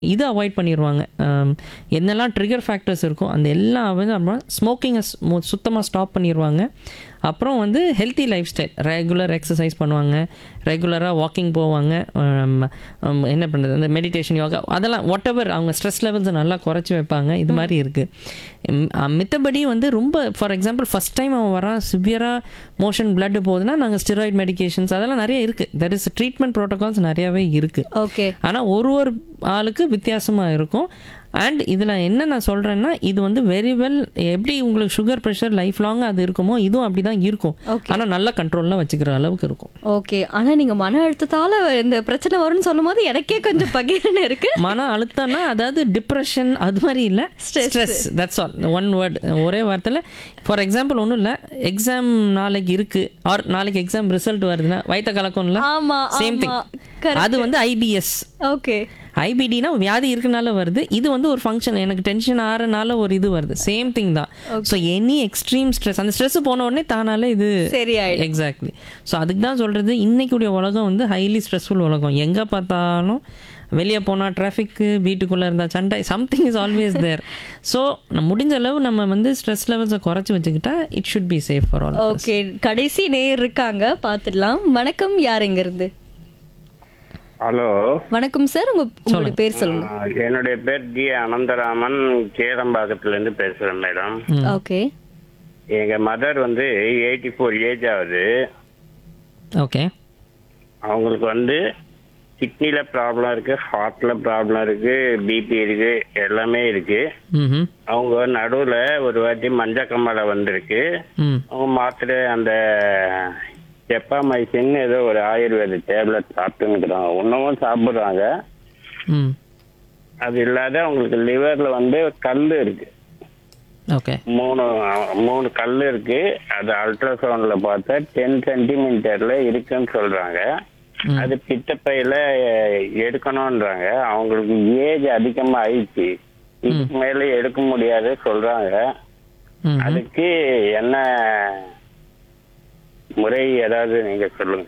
இதை அவாய்ட் பண்ணிடுவாங்க ஆம், என்னெல்லாம் ட்ரிகர் ஃபேக்டர்ஸ் இருக்கோ அந்த எல்லாம் வந்து அப்புறம் ஸ்மோக்கிங்கை சுத்தமாக ஸ்டாப் பண்ணிடுவாங்க அப்புறம் வந்து healthy lifestyle regular exercise பண்ணுவாங்க ரெகுலராக வாக்கிங் போவாங்க ஆம், ஆம், என்ன பண்ணுறது அந்த மெடிடேஷன் யோகா அதெல்லாம் வாட் எவர் அவங்க ஸ்ட்ரெஸ் லெவல்ஸை நல்லா குறைச்சி வைப்பாங்க இது மாதிரி இருக்குது மித்தபடி வந்து ரொம்ப ஃபார் எக்ஸாம்பிள் ஃபஸ்ட் டைம் அவன் வரான் சிவியராக மோஷன் blood போகுதுன்னா நாங்கள் ஸ்டெராய்ட் மெடிகேஷன்ஸ் அதெல்லாம் நிறைய இருக்குது தட் இஸ் ட்ரீட்மெண்ட் ப்ரோட்டோகால்ஸ் நிறையாவே இருக்குது ஓகே ஆனால் ஒரு ஒரு ஆளுக்கு வித்தியாசமாக இருக்கும் அண்ட் இதில் என்ன நான் சொல்கிறேன்னா இது வந்து வெரி வெல் எப்படி உங்களுக்கு சுகர் ப்ரெஷர் லைஃப் லாங் அது இருக்குமோ இதுவும் அப்படி தான் இருக்கும் Okay. ஆனால் நல்ல கண்ட்ரோலில் வச்சுக்கிற அளவுக்கு இருக்கும் ஓகே ஆனா நீங்க மன அழுத்தத்தால இந்த பிரச்சனை வரும்னு சொல்லும் போது எனக்கே கொஞ்சம் பகிர்னு இருக்கு மன அழுத்தம்னா அதாவது டிப்ரெஷன் அது மாதிரி இல்லை stress that's all one word ஒரே வார்த்தையில் ஃபார் எக்ஸாம்பிள் ஒன்றும் இல்லை எக்ஸாம் நாளைக்கு இருக்குது ஆர் நாளைக்கு எக்ஸாம் ரிசல்ட் வருதுன்னா வயிற்ற கலக்கம்ல ஆமா சேம் ஆமா திங் அது வந்து ஐபிஎஸ் ஓகே ஐபிடினா வியாதி இருக்கனால வருது இது வந்து ஒரு ஃபங்க்ஷன் எனக்கு டென்ஷன் ஆறனால ஒரு இது வருது சேம் திங் தான் ஸோ எனி எக்ஸ்ட்ரீம் ஸ்ட்ரெஸ் அந்த ஸ்ட்ரெஸ் போன உடனே தானால இது சரியாயிடும் எக்ஸாக்ட்லி ஸோ அதுக்கு தான் சொல்கிறது இன்னைக்குடைய உலகம் வந்து ஹைலி ஸ்ட்ரெஸ்ஃபுல் உலகம் எங்கே பார்த்தாலும் வெளியே போனால் டிராஃபிக்கு வீட்டுக்குள்ளே இருந்தால் சண்டை something is always there so முடிஞ்ச அளவு நம்ம வந்து ஸ்ட்ரெஸ் லெவல்ஸை குறைச்சி வச்சுக்கிட்டா it should be safe for all okay கடைசி நேயர் இருக்காங்க பாத்துடலாம் வணக்கம் யார் எங்க இருந்து ஹலோ வணக்கம் சார் உங்க உங்களுடைய பேர் சொல்லுங்க ஆ, என்னுடைய பேர் ஜி அனந்தராமன் சேதம்பாக்கத்துல இருந்து பேசுறேன் மேடம் ஓகே எங்க மதர் வந்து எயிட்டி ஃபோர் ஏஜ் ஆகுது ஓகே அவங்களுக்கு வந்து கிட்னில ப்ராப்ளம் இருக்கு ஹார்ட்ல ப்ராப்ளம் இருக்கு பிபி இருக்கு எல்லாமே இருக்கு ம் அவங்க நடுவுல ஒரு வாட்டி மஞ்சக்கம்மலை வந்திருக்கு ம் அவங்க மாத்திரை அந்த செப்பாமைசின் ஏதோ ஒரு ஆயுர்வேத டேப்லெட் சாப்பிட்டுங்கிறாங்க இன்னமும் சாப்பிடுறாங்க ம் அது இல்லாத அவங்களுக்கு லிவர்ல வந்து கல் இருக்கு ஓகே மூணு மூணு கல் இருக்கு அது அல்ட்ராசவுண்ட்ல பார்த்தா டென் சென்டிமீட்டர்ல இருக்குன்னு சொல்றாங்க அது பித்தப்பையில அஹ், எடுக்கணும்ன்றாங்க அவங்களுக்கு ஏஜ் அதிகமா ஆயிடுச்சு இதுக்கு மேல எடுக்க முடியாது சொல்றாங்க ம் அதுக்கு என்ன முறை ஏதாவது நீங்க சொல்லுங்க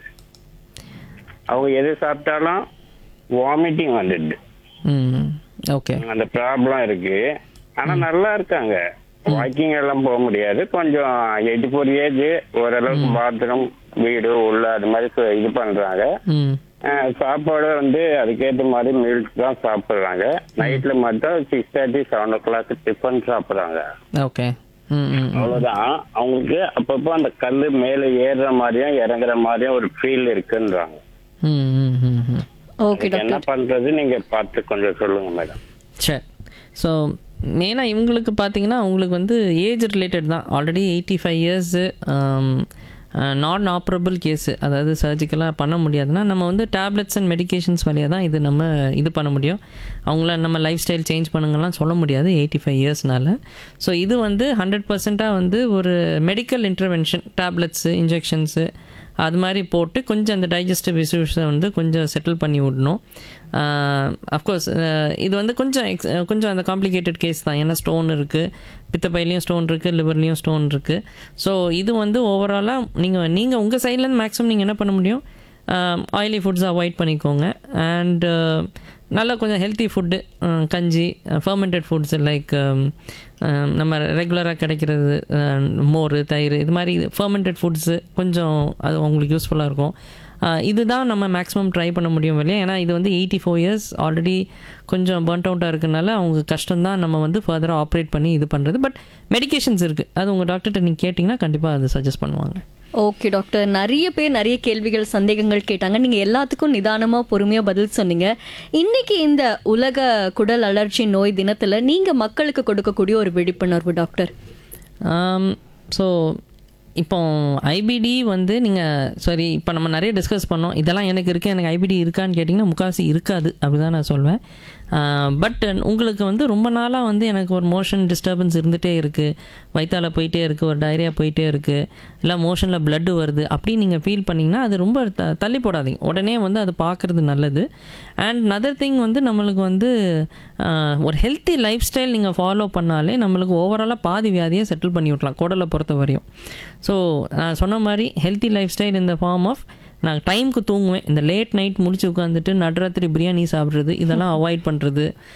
அவங்க எது சாப்பிட்டாலும் வாமிட்டிங் வந்துடுது ம் ஓகே அந்த ப்ராப்ளம் இருக்கு ஆனா நல்லா இருக்காங்க வாக்கிங் எல்லாம் போக முடியாது கொஞ்சம் எயிட்டி ஃபோர் ஏஜ் ஓரளவுக்கு பாத்ரூம் வீடு உள்ள அது மாதிரி சு- இது பண்றாங்க ம் அஹ் சாப்பாடு வந்து அதுக்கேற்ற மாதிரி மில்க் தான் சாப்பிடுறாங்க நைட்ல மட்டும் six thirty seven o'clock tiffin சாப்பிடுறாங்க ஓகே ம் ம் அவ்வளவுதான் அவங்களுக்கு அப்பப்போ அந்த கல்லு மேல ஏறுற மாதிரியும் இறங்குற மாதிரியும் ஒரு ஃபீல் இருக்குன்றாங்க ம் ம் ம் ம் ஓகே அதுக்கு என்ன பண்றது நீங்க பார்த்து கொஞ்சம் சொல்லுங்க மேடம் சரி ஸோ மெயினாக இவங்களுக்கு பார்த்தீங்கன்னா அவங்களுக்கு வந்து ஏஜ் ரிலேட்டட் தான் already eighty five years non operable case அதாவது சர்ஜிக்கலாக பண்ண முடியாதுன்னா நம்ம வந்து டேப்லெட்ஸ் அண்ட் மெடிகேஷன்ஸ் வழியாக தான் இது நம்ம இது பண்ண முடியும் அவங்கள நம்ம லைஃப் ஸ்டைல் சேஞ்ச் பண்ணுங்கலாம் சொல்ல முடியாது எயிட்டி ஃபைவ் இயர்ஸ்னால ஸோ இது வந்து ஹண்ட்ரட் பர்சண்ட்டாக வந்து ஒரு மெடிக்கல் இன்டர்வென்ஷன் டேப்லெட்ஸு இன்ஜெக்ஷன்ஸு அது மாதிரி போட்டு கொஞ்சம் அந்த டைஜஸ்டிவ் இஷ்யூஸை வந்து கொஞ்சம் செட்டில் பண்ணி விடணும் அஃப்கோர்ஸ் இது வந்து கொஞ்சம் ex- கொஞ்சம் அந்த காம்ப்ளிகேட்டட் கேஸ் தான் ஏன்னா ஸ்டோன் இருக்குது பித்தப்பையிலையும் ஸ்டோன் இருக்குது லிவர்லேயும் ஸ்டோன் இருக்குது ஸோ இது வந்து ஓவராலாக நீங்கள் நீங்கள் உங்கள் சைட்லேருந்து மேக்ஸிமம் நீங்கள் என்ன பண்ண முடியும் ஆயிலி ஃபுட்ஸ் அவாய்ட் பண்ணிக்கோங்க அண்ட் நல்லா கொஞ்சம் ஹெல்த்தி ஃபுட்டு கஞ்சி ஃபர்மெண்டட் ஃபுட்ஸ் லைக் நம்ம ரெகுலராக கிடைக்கிறது அஹ், மோர் தயிர் இது மாதிரி ஃபர்மெண்டட் ஃபுட்ஸு கொஞ்சம் அது உங்களுக்கு யூஸ்ஃபுல்லாக இருக்கும் அஹ், இதுதான் நம்ம மேக்ஸிமம் ட்ரை பண்ண முடியும் இல்லையா ஏன்னா இது வந்து எயிட்டி ஃபோர் இயர்ஸ் ஆல்ரெடி கொஞ்சம் பர்ன்ட் அவுட்டாக இருக்கனால அவங்க கஷ்டம்தான் நம்ம வந்து ஃபர்தராக ஆப்ரேட் பண்ணி இது பண்ணுறது பட் மெடிகேஷன்ஸ் இருக்குது அது உங்கள் டாக்டர்கிட்ட நீங்கள் கேட்டிங்கன்னா கண்டிப்பாக அது சஜஸ்ட் பண்ணுவாங்க ஓகே டாக்டர் நிறைய பேர் நிறைய கேள்விகள் சந்தேகங்கள் கேட்டாங்க நீங்க எல்லாத்துக்கும் நிதானமா பொறுமையா பதில் சொன்னீங்க இன்னைக்கு இந்த உலக குடல் அலர்ஜி நோய் தினத்துல நீங்க மக்களுக்கு கொடுக்கக்கூடிய ஒரு விழிப்புணர்வு டாக்டர் ஸோ இப்போ ஐபிடி வந்து நீங்கள் சரி இப்போ நம்ம நிறைய டிஸ்கஸ் பண்ணோம் இதெல்லாம் எனக்கு இருக்குது எனக்கு ஐபிடி இருக்கான்னு கேட்டிங்கன்னா முக்காசி இருக்காது அப்படி தான் நான் சொல்வேன் பட் உங்களுக்கு வந்து ரொம்ப நாளாக வந்து எனக்கு ஒரு மோஷன் டிஸ்டர்பன்ஸ் இருந்துகிட்டே இருக்குது வயிற்றால போயிட்டே இருக்குது ஒரு டைரியா போயிட்டே இருக்குது இல்லை மோஷனில் blood வருது அப்படி நீங்கள் ஃபீல் பண்ணிங்கன்னா அது ரொம்ப த தள்ளி போடாதீங்க உடனே வந்து அது பார்க்குறது நல்லது அண்ட் நதர் திங் வந்து நம்மளுக்கு வந்து ஆஹ், ஒரு ஹெல்த்தி லைஃப் ஸ்டைல் நீங்கள் ஃபாலோ பண்ணாலே நம்மளுக்கு ஓவராலாக பாதி வியாதியை செட்டில் பண்ணி விட்லாம் குடலை பொறுத்த வரையும் ஸோ நான் சொன்ன மாதிரி ஹெல்த்தி லைஃப் ஸ்டைல் இந்த ஃபார்ம் ஆஃப் நான் டைமுக்கு தூங்குவேன் இந்த லேட் நைட் முடிச்சு உட்காந்துட்டு நடுராத்திரி பிரியாணி சாப்பிட்றது இதெல்லாம் அவாய்ட் பண்ணுறது